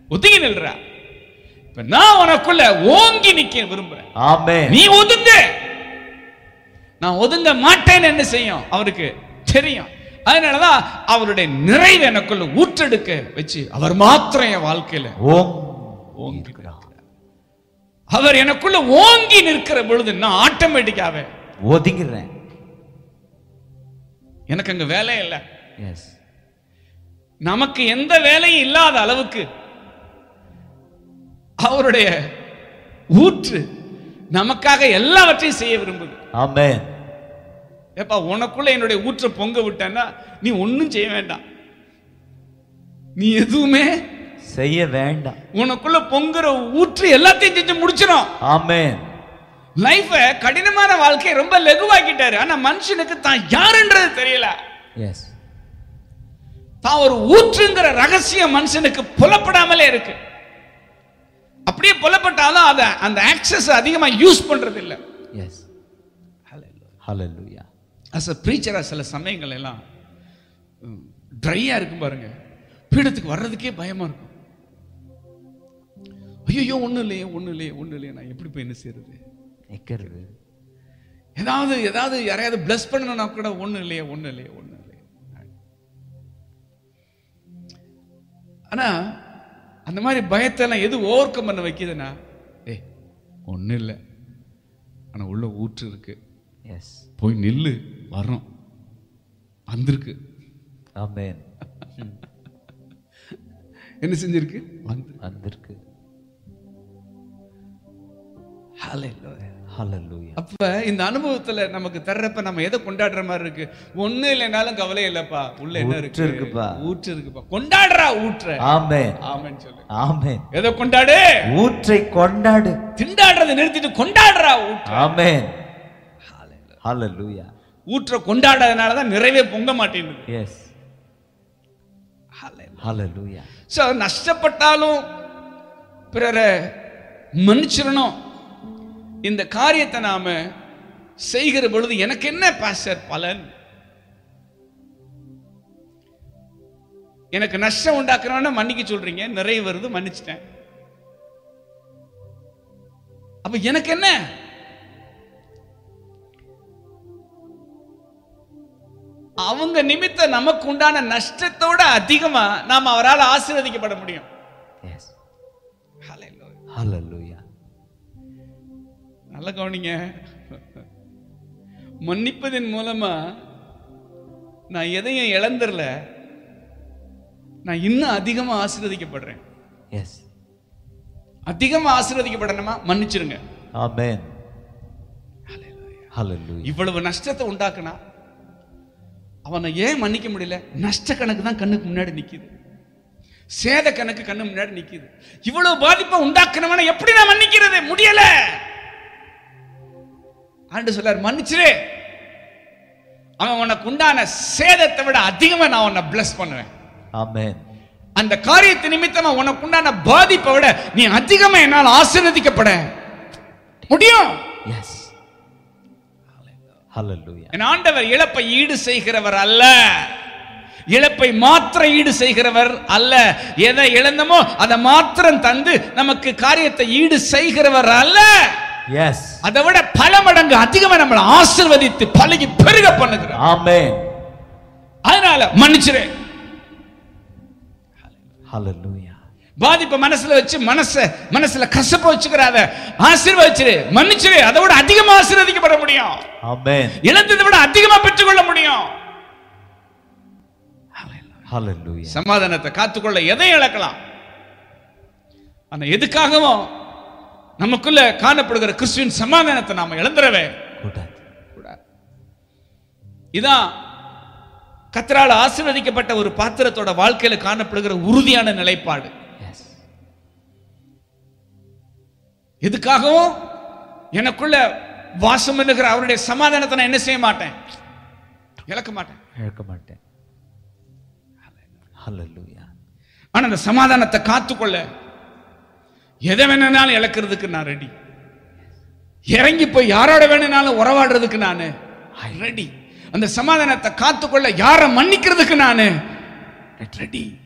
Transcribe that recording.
ஒதுங்கி நில்றா இப்ப நான் உனக்குள்ள ஓங்கி நிக்க விரும்புறேன் Amen. நீ ஒதுங்க நான் ஒதுங்க மாட்டேன்னு என்ன செய்யும் அவருக்கு தெரியும் அதனாலதான் அவருடைய நிறைவு எனக்குள்ள ஊற்றெடுக்க வச்சு அவர் மாத்திரம் என் வாழ்க்கையில ஓம் ஓங்கி நிற்கிறார். அவர் எனக்குள்ள ஓங்கி நிற்கிற பொழுது நான் ஆட்டோமேட்டிக்காவே ஒதுங்கிறேன் எனக்கு அங்க வேலை இல்லை எஸ் நமக்கு எந்த வேலையும் இல்லாத அளவுக்கு அவருடைய ஊற்று நமக்காக எல்லாவற்றையும் செய்ய விரும்புது ஆமென் ஏப்பா உனக்குள்ள என்னுடைய ஊற்றை பொங்க விட்டேன்னா நீ ஒண்ணும் செய்ய வேண்டாம் நீ எதுவுமே செய்ய வேண்டாம் உனக்குள்ள பொங்குற ஊற்று எல்லாத்தையும் செஞ்சு முடிச்சிடும் ஆமென் லைஃப கடினமான வாழ்க்கையை ரொம்ப லெகுவாக்கிட்டாரு ஆனா மனுஷனுக்கு தான் யாருன்றது தெரியல எஸ் தான் ஒரு ஊற்றுங்கிற ரகசியம் மனுஷனுக்கு புலப்படாமலே இருக்கு அப்படியே புலப்பட்டாலும் அத அந்த ஆக்சஸ் அதிகமா யூஸ் பண்றது இல்ல எஸ் ஹalleluya அஸ் அ ப்ரீச்சரா சில சமயங்கள் எல்லாம் ட்ரையா இருக்கும் பாருங்க பீடத்துக்கு வர்றதுக்கே பயமா இருக்கும் ஐயோ ஒண்ணும் இல்லையே ஒண்ணும் இல்லையே ஒண்ணும் இல்லையே நான் எப்படி போய் என்ன செய்யறது நிக்கிறது ஏதாவது ஏதாவது யாரையாவது பிளஸ் பண்ணணும்னா கூட ஒண்ணும் இல்லையே ஒண்ணும் இல்லையே ஒண்ணும் இல்லையே ஆனா அந்த மாதிரி பயத்தை எல்லாம் எது ஓவர் கம் பண்ண வைக்குதுன்னா ஏய் ஒண்ணும் இல்லை ஆனா உள்ள ஊற்று இருக்கு எஸ் போய் நில்லு வர்றோம் வந்திருக்கு ஆமென் என்ன செஞ்சிருக்கு வந்து வந்திருக்கு Hallelujah. ஹalleluya அப்ப இந்த அனுபவத்துல நமக்கு தர்றப்ப நம்ம எதை கொண்டாடுற மாதிரி இருக்கு ஒண்ணு இல்லைனாலும் கவலை இல்லப்பா உள்ள என்ன ஊற்று இருக்கு இருக்குப்பா. ஊற்று இருக்குப்பா கொண்டாடுறா ஊற்ற ஆமென் ஆமென்னு சொல்லு ஆமென் எதை கொண்டாடு ஊற்றை கொண்டாடு திண்டாடுறதை நிறுத்திட்டு கொண்டாடுறா ஊற்ற ஆமென் ஹalleluya ஊற்ற கொண்டாடாதனால தான் நிறைவே பொங்க மாட்டேங்குது எஸ் ஹalleluya ஸோ நஷ்டப்பட்டாலும் பிறரை மன்னிச்சிடணும் இந்த காரியத்தை நாம செய்கிற பொழுது எனக்கு என்ன பாஸ்டர் பலன் எனக்கு நஷ்டம் உண்டாக்குறவன மன்னிக்க சொல்றீங்க நிறைய வருது மன்னிச்சிட்டேன் அப்ப எனக்கு என்ன அவங்க நிமித்த நமக்கு உண்டான நஷ்டத்தோட அதிகமா நாம அவரால் ஆசீர்வதிக்கப்பட முடியும் எஸ் ஹalleluya நல்ல கவனிங்க மன்னிப்பதன் மூலமா நான் எதையும் இழந்துடல நான் இன்னும் அதிகமா ஆசீர்வதிக்கப்படுறேன் எஸ் அதிகமா ஆசீர்வதிக்கப்படணுமா மன்னிச்சிருங்க ஆமென் ஹalleluya இவ்வளவு நஷ்டத்தை உண்டாக்குனா அவனை ஏன் மன்னிக்க முடியல நஷ்ட கணக்கு தான் கண்ணுக்கு முன்னாடி நிக்குது சேத கணக்கு கண்ணு முன்னாடி நிக்குது இவ்வளவு பாதிப்பை உண்டாக்குனவனை எப்படி நான் மன்னிக்கிறது முடியல ஆண்டு சொல்லார் மன்னிச்சிரு அவன் உனக்கு உண்டான சேதத்தை விட அதிகமா நான் உன்னை bless பண்ணுவேன் ஆமென் அந்த காரியத்து நிமித்தமா உனக்கு உண்டான பாதிப்பை விட நீ அதிகமா என்னால் ஆசீர்வதிக்கப்பட முடியும் எஸ் ஹalleluya என் ஆண்டவர் இழப்பை ஈடு செய்கிறவர் அல்ல இழப்பை மாத்திரம் ஈடு செய்கிறவர் அல்ல எதை இழந்தமோ அதை மாத்திரம் தந்து நமக்கு காரியத்தை ஈடு செய்கிறவர் அல்ல எஸ் அதை விட பல மடங்கு அதிகமா நம்மளை ஆசிர்வதித்து பழகி பெருக பண்ணுகிறார் ஆமென் அதனால மன்னிச்சிரு ஹalleluya பாதிப்பை மனசுல வச்சு மனச மனசுல கசப்ப வச்சுக்கிறாத ஆசீர்வதிச்சிரு மன்னிச்சிரு அதை விட அதிகமா ஆசீர்வதிக்கப்பட முடியும் ஆமென் இழந்ததை விட அதிகமா பெற்றுக்கொள்ள முடியும் ஹalleluya சமாதானத்தை காத்துக்கொள்ள எதையும் இழக்கலாம் ஆனா எதுக்காகவும் நமக்குள்ள காணப்படுகிற கிறிஸ்துவின் சமாதானத்தை நாம இழந்துடவே கூடாது கூடாது இதான் கத்தரால் ஆசீர்வதிக்கப்பட்ட ஒரு பாத்திரத்தோட வாழ்க்கையில காணப்படுகிற உறுதியான நிலைப்பாடு எஸ் எதுக்காகவும் எனக்குள்ள வாசம் பண்ணுகிற அவருடைய சமாதானத்தை நான் என்ன செய்ய மாட்டேன் இழக்க மாட்டேன் இழக்க மாட்டேன் ஹalleluya ஆனா அந்த சமாதானத்தை காத்துக்கொள்ள எதை வேணும்னாலும் இழக்கிறதுக்கு நான் ரெடி இறங்கி போய் யாரோட வேணும்னாலும் உறவாடுறதுக்கு நான் ரெடி அந்த சமாதானத்தை காத்துக்கொள்ள யாரை மன்னிக்கிறதுக்கு நான் ரெடி